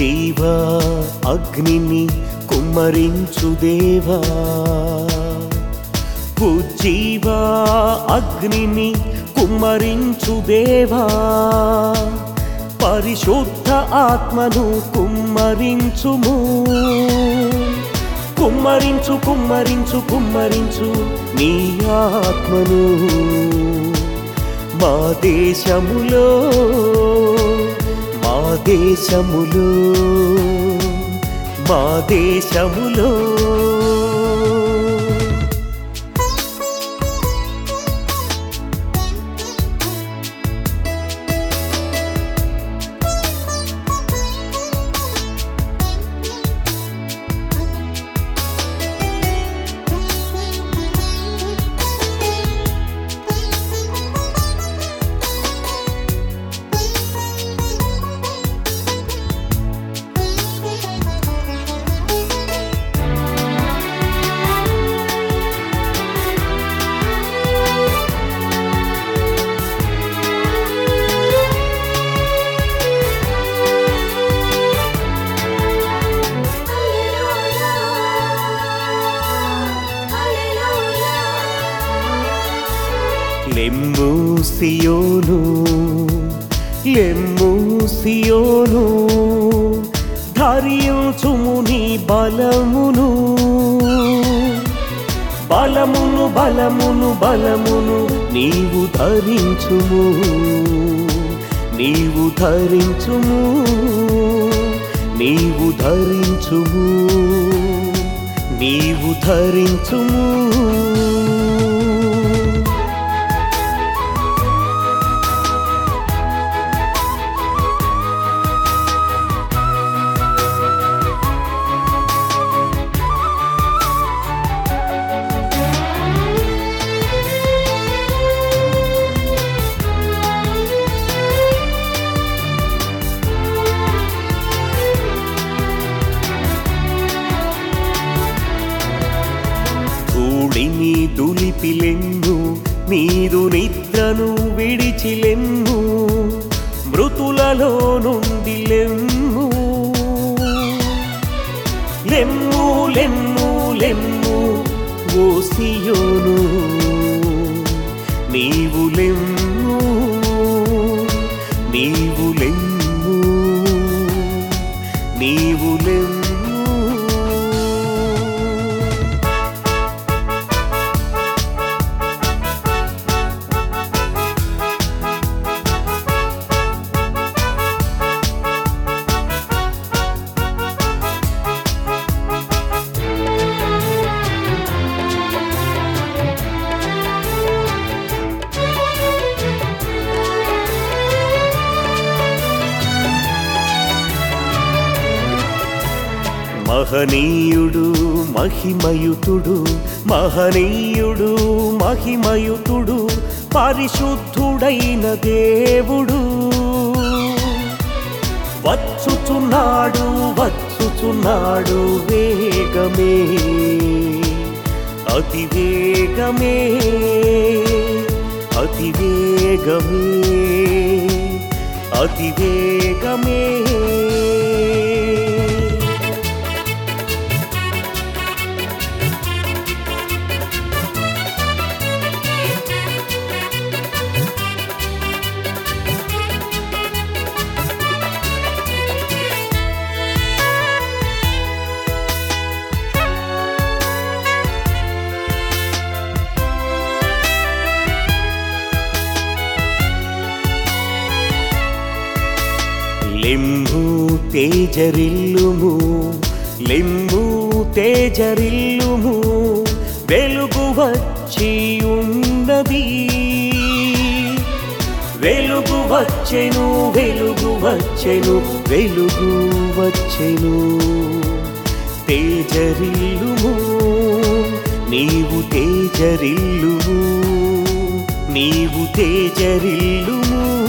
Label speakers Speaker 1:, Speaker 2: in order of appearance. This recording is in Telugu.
Speaker 1: జీవ అగ్నిని కుమ్మరించు దేవా జీవ అగ్నిని కుమ్మరించు దేవా పరిశుద్ధ ఆత్మను కుమ్మరించుము కుమ్మరించు కుమ్మరించు కుమ్మరించు నీ ఆత్మను మా దేశములో మా దేశములో మా దేశములో లెమ్ము సియోను లెమ్ము సియోను ధరించుము నీ బలమును బలమును బలమును బలమును నీవు ధరించుము నీవు ధరించుము నీవు ధరించుము నీవు ధరించుము ధూళిని దులిపిలెన్ను నీదు నిద్రను విడిచిలెన్ను మృతులలో నుండి లెమ్ము లెమ్ము లెమ్ము లెమ్ము ఓ సియోను నీవు లెమ్ము నీవు లెమ్ము నీవు లెమ్ము మహనీయుడు మహిమయుతుడు మహనీయుడు మహిమయుతుడు పరిశుద్ధుడైన దేవుడు వచ్చుచున్నాడు వచ్చుచున్నాడు వేగమే అతి వేగమే అతి వేగమే అతి వేగమే లెంబు తేజరిల్లుము లెంబు తేజరిల్లుము వెలుగు వచ్చి ఉన్నది వెలుగు వచ్చెను వెలుగు వచ్చెను వెలుగు వచ్చెను తేజరిల్లుము నీవు తేజరిల్లుము నీవు తేజరిల్లుము